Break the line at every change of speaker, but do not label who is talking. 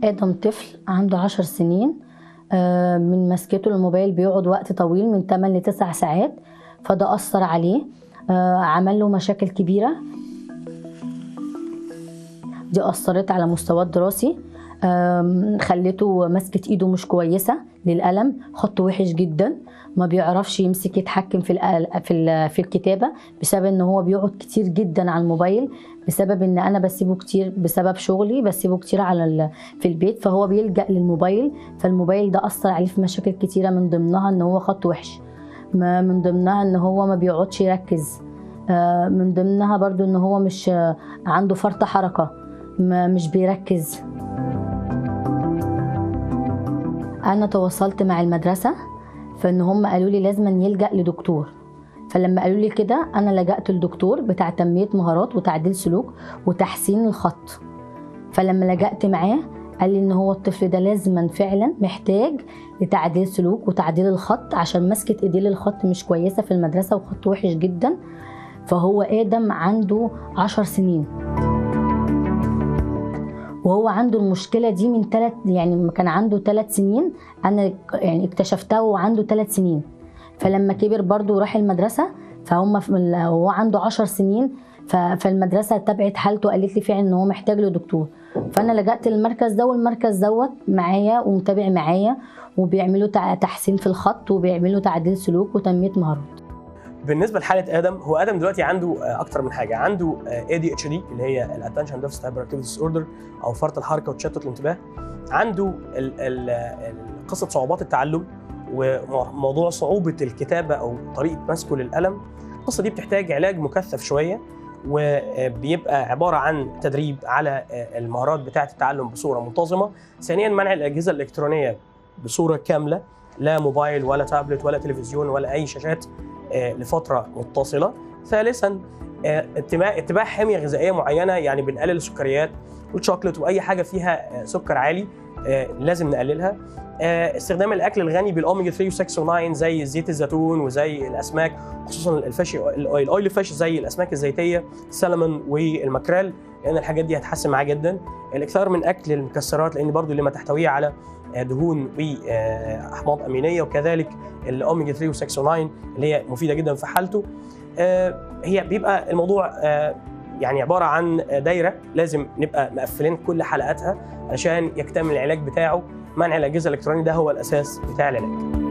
ادم طفل عنده عشر سنين آه، من مسكته الموبايل بيقعد وقت طويل من 8 ل 9 ساعات فده اثر عليه آه، عمل له مشاكل كبيره دي اثرت على مستواه الدراسي آم، خلته مسكة ايده مش كويسه للقلم خطه وحش جدا ما بيعرفش يمسك يتحكم في القل- في ال- في الكتابه بسبب ان هو بيقعد كتير جدا على الموبايل بسبب ان انا بسيبه كتير بسبب شغلي بسيبه كتير على ال- في البيت فهو بيلجأ للموبايل فالموبايل ده اثر عليه في مشاكل كتيره من ضمنها ان هو خط وحش ما- من ضمنها ان هو ما بيقعدش يركز آه، من ضمنها برضو ان هو مش آه، عنده فرط حركه ما- مش بيركز انا تواصلت مع المدرسه فان هم قالوا لي لازم يلجا لدكتور فلما قالوا لي كده انا لجأت لدكتور بتاع تنميه مهارات وتعديل سلوك وتحسين الخط فلما لجأت معاه قال لي ان هو الطفل ده لازما فعلا محتاج لتعديل سلوك وتعديل الخط عشان مسكه ايديه للخط مش كويسه في المدرسه وخط وحش جدا فهو ادم عنده عشر سنين وهو عنده المشكله دي من ثلاث يعني لما كان عنده ثلاث سنين انا يعني اكتشفتها وهو عنده ثلاث سنين فلما كبر برضه وراح المدرسه فهم في ال- وهو عنده عشر سنين ف- فالمدرسه تابعت حالته قالت لي فعلا ان هو محتاج له دكتور فانا لجأت للمركز ده والمركز دوت معايا ومتابع معايا وبيعملوا تع- تحسين في الخط وبيعملوا تعديل سلوك وتنميه مهارات
بالنسبه لحاله ادم هو ادم دلوقتي عنده آه، اكتر من حاجه عنده اي دي اتش دي اللي هي الاتنشن ديفست هايبر اكتيفيتي ديس اوردر او فرط الحركه وتشتت الانتباه عنده ال- ال- ال- قصه صعوبات التعلم وموضوع صعوبه الكتابه او طريقه مسكه للقلم القصه دي بتحتاج علاج مكثف شويه وبيبقى عباره عن تدريب على آه، المهارات بتاعه التعلم بصوره منتظمه ثانيا منع الاجهزه الالكترونيه بصوره كامله لا موبايل ولا تابلت ولا تلفزيون ولا اي شاشات آه، لفتره متصله ثالثا آه، اتباع اتباع حميه غذائيه معينه يعني بنقلل السكريات والشوكليت واي حاجه فيها آه، سكر عالي آه، لازم نقللها آه، استخدام الاكل الغني بالاوميجا 3 و6 و9 زي زيت الزيتون وزي الاسماك خصوصا الفش الاويل الاويل فيش زي الاسماك الزيتيه السلمون والمكريل لان الحاجات دي هتحسن معاه جدا الاكثار من اكل المكسرات لان برضو لما تحتويه على آه، دهون واحماض امينيه وكذلك الاوميجا 3 و6 و9 اللي هي مفيده جدا في حالته آه، هي بيبقى الموضوع آه، يعني عباره عن دايره لازم نبقى مقفلين كل حلقاتها عشان يكتمل العلاج بتاعه منع الاجهزه الالكترونيه ده هو الاساس بتاع العلاج